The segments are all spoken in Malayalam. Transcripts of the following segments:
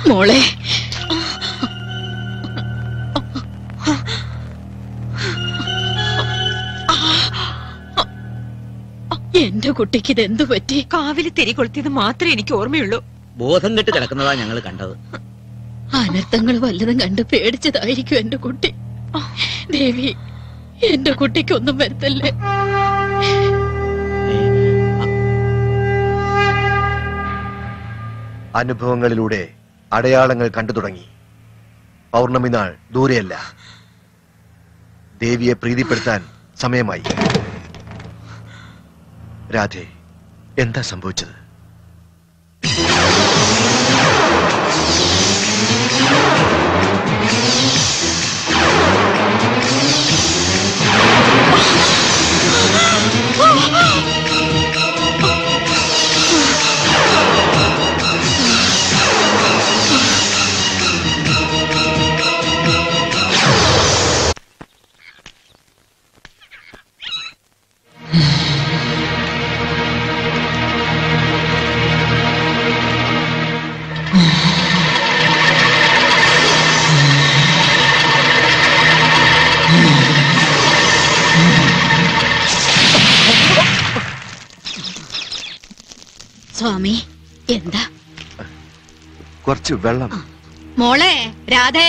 മോളെ എന്റെ കുട്ടിക്ക് ഇതെന്തു പറ്റി കാവില് തിരി കൊളുത്തിയത് മാത്രമേ എനിക്ക് ഓർമ്മയുള്ളൂ ബോധം കെട്ട് കിടക്കുന്നതാ ഞങ്ങൾ കണ്ടത് അനർത്ഥങ്ങൾ വല്ലതും കണ്ട് പേടിച്ചതായിരിക്കും എന്റെ കുട്ടി ദേവി എന്റെ കുട്ടിക്കൊന്നും വരുത്തല്ലേ അനുഭവങ്ങളിലൂടെ അടയാളങ്ങൾ കണ്ടു തുടങ്ങി പൗർണമി നാൾ ദൂരെയല്ല ദേവിയെ പ്രീതിപ്പെടുത്താൻ സമയമായി രാധേ എന്താ സംഭവിച്ചത് സ്വാമി എന്താ കുറച്ച് വെള്ളം മോളെ രാധേ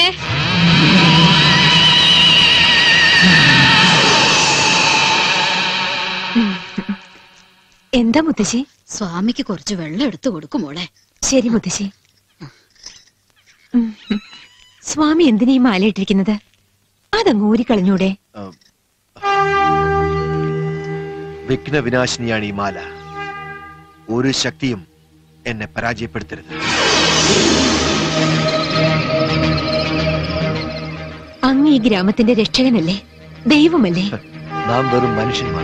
എന്താ മുത്തശ്ശി സ്വാമിക്ക് കുറച്ച് വെള്ളം എടുത്തു കൊടുക്കും മോളെ ശരി മുത്തശ്ശി ഉം. സ്വാമി എന്തിനാ ഈ മാല ഇട്ടിരിക്കുന്നത് അതങ്ങ് ഊരിക്കളഞ്ഞൂടെ വിഘ്ന വിനാശിനിയാണ് ഈ മാല ഒരു ശക്തിയും എന്നെ പരാജയപ്പെടുത്തരുത് അങ്ങ് ഈ ഗ്രാമത്തിന്റെ രക്ഷകനല്ലേ ദൈവമല്ലേ നാം വെറും മനുഷ്യന്മാർ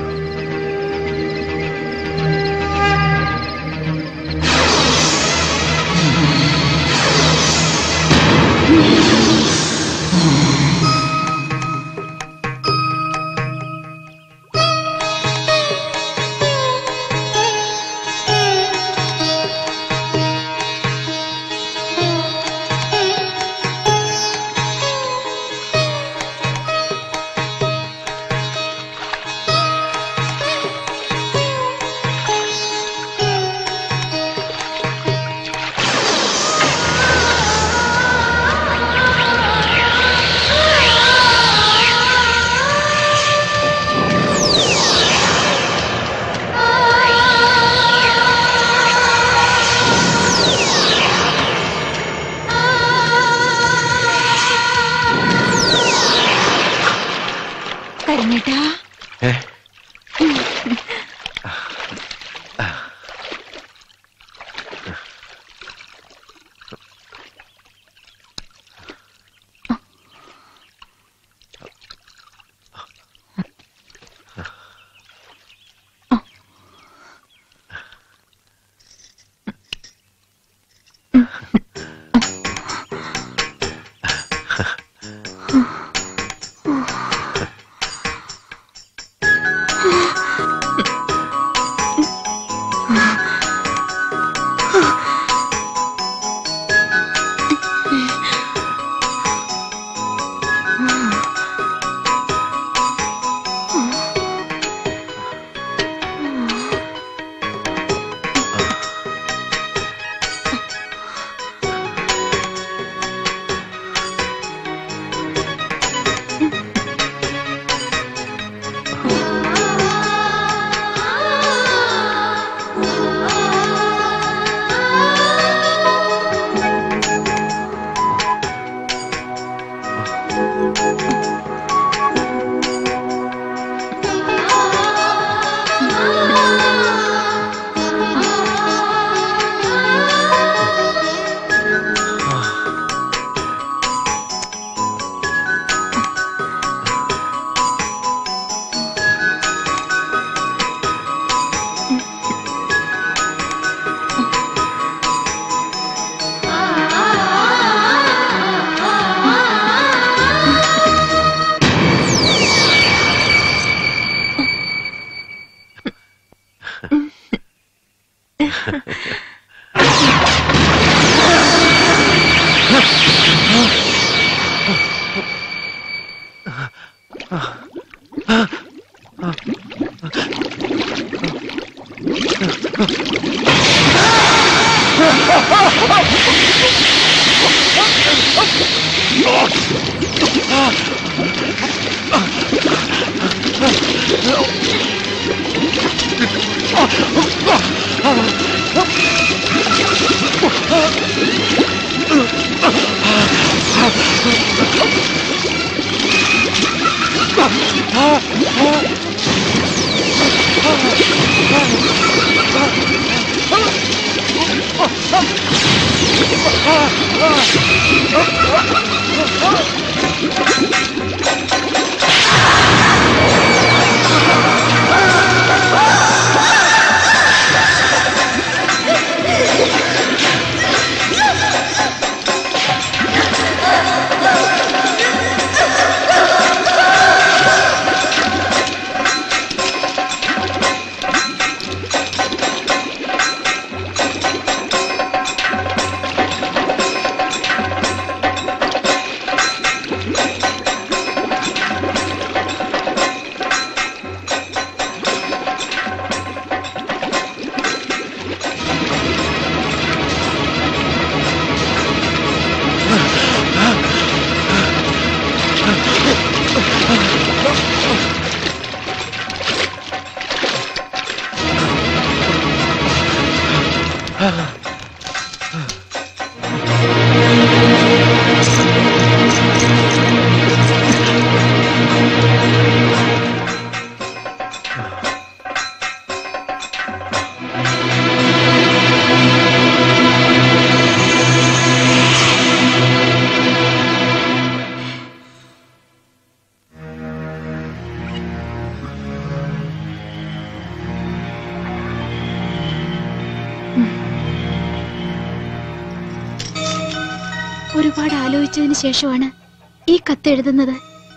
ഒരുപാട് ആലോചിച്ചതിന് ശേഷമാണ് ഈ കത്ത് എഴുതുന്നത്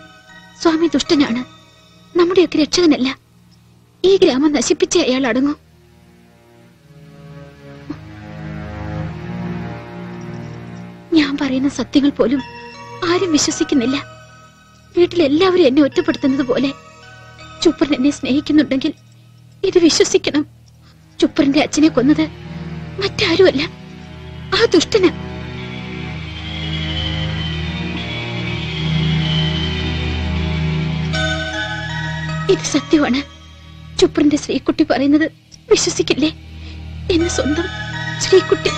സ്വാമി ദുഷ്ടനാണ് നമ്മുടെയൊക്കെ രക്ഷകനല്ല ഈ ഗ്രാമം നശിപ്പിച്ച് അയാൾ അടങ്ങും ഞാൻ പറയുന്ന സത്യങ്ങൾ പോലും ആരും വിശ്വസിക്കുന്നില്ല വീട്ടിലെല്ലാവരും എന്നെ ഒറ്റപ്പെടുത്തുന്നത് പോലെ ചുപ്പറിൻ എന്നെ സ്നേഹിക്കുന്നുണ്ടെങ്കിൽ ഇത് വിശ്വസിക്കണം ചുപ്പറിന്റെ അച്ഛനെ കൊന്നത് മറ്റാരുമല്ല ആ ദുഷ്ടന് ഇത് സത്യമാണ് ചുപ്രന്റെ ശ്രീകുട്ടി പറയുന്നത് വിശ്വസിക്കില്ലേ എന്ന് സ്വന്തം ശ്രീകുട്ടി